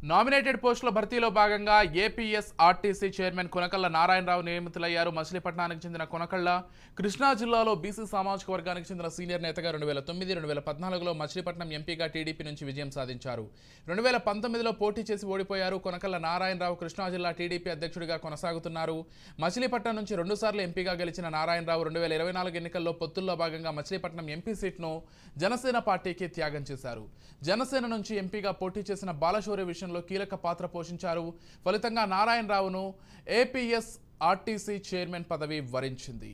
nominated పోస్టుల భర్తీలో భాగంగా APS RTC chairman Konakalla Narayana Rao నియమితులయ్యారు మచిలీపట్నానికి చెందిన కొనకళ్ళ కృష్ణా జిల్లాలో బీసీ సామాజిక వర్గానికి చెందిన సీనియర్ నేతగా రెండు వేల తొమ్మిది రెండు వేల పద్నాలుగులో మచిలీపట్నం ఎంపీగా టీడీపీ నుంచి విజయం సాధించారు రెండు వేల పంతొమ్మిదిలో పోటీ చేసి ఓడిపోయారు కొనకళ్ళ నారాయణరావు కృష్ణా జిల్లా టీడీపీ అధ్యక్షుడిగా కొనసాగుతున్నారు మచిలీపట్నం నుంచి రెండుసార్లు ఎంపీగా గెలిచిన నారాయణరావు రెండు వేల ఇరవై నాలుగు ఎన్నికల్లో పొత్తుల్లో భాగంగా మచిలీపట్నం ఎంపీ సీట్ను జనసేన పార్టీకి త్యాగం చేశారు జనసేన నుంచి ఎంపీగా పోటీ చేసిన బాలశౌర్య విషయంలో కీలక పాత్ర పోషించారు ఫలితంగా నారాయణరావును ఏపీఎస్ ఆర్టీసీ చైర్మన్ పదవి వరించింది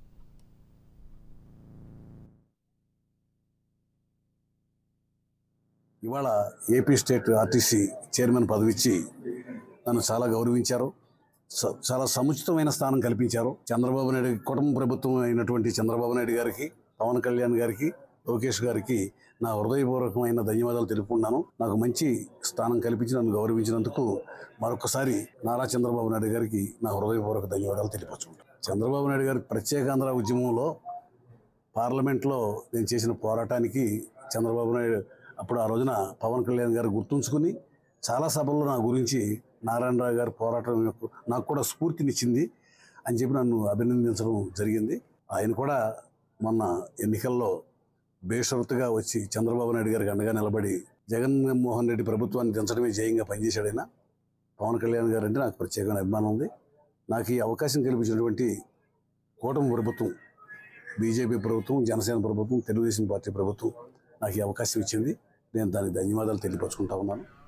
ఇవాళ ఏపీ స్టేట్ ఆర్టీసీ చైర్మన్ పదవి ఇచ్చి నన్ను చాలా గౌరవించారు స- చాలా సముచితమైన స్థానం కల్పించారు చంద్రబాబు నాయుడు కుటుంబ ప్రభుత్వం అయినటువంటి చంద్రబాబు నాయుడు గారికి పవన్ కళ్యాణ్ గారికి లోకేష్ గారికి నా హృదయపూర్వకమైన ధన్యవాదాలు తెలుపుకున్నాను నాకు మంచి స్థానం కల్పించి నన్ను గౌరవించినందుకు మరొకసారి నారా చంద్రబాబు నాయుడు గారికి నా హృదయపూర్వక ధన్యవాదాలు తెలియపరుచుకుంటాను చంద్రబాబు నాయుడు గారి ప్రత్యేకాంధ్ర ఉద్యమంలో పార్లమెంట్లో నేను చేసిన పోరాటానికి చంద్రబాబు నాయుడు అప్పుడు ఆ రోజున పవన్ కళ్యాణ్ గారు గుర్తుంచుకుని చాలా సభల్లో నా గురించి నారాయణరావు గారి పోరాటం యొక్క- నాకు కూడా స్ఫూర్తినిచ్చింది అని చెప్పి నన్ను అభినందించడం జరిగింది ఆయన కూడా మొన్న ఎన్నికల్లో బేషరతుగా వచ్చి చంద్రబాబు నాయుడు గారికి అండగా నిలబడి జగన్మోహన్ రెడ్డి ప్రభుత్వాన్ని దించడమే జయంగా పనిచేశాడు ఆయన పవన్ కళ్యాణ్ గారు అంటే నాకు ప్రత్యేకమైన అభిమానం ఉంది నాకు ఈ అవకాశం కల్పించినటువంటి కూటమి ప్రభుత్వం బీజేపీ ప్రభుత్వం జనసేన ప్రభుత్వం తెలుగుదేశం పార్టీ ప్రభుత్వం నాకు ఈ అవకాశం ఇచ్చింది నేను దానికి ధన్యవాదాలు తెలియపరుచుకుంటా ఉన్నాను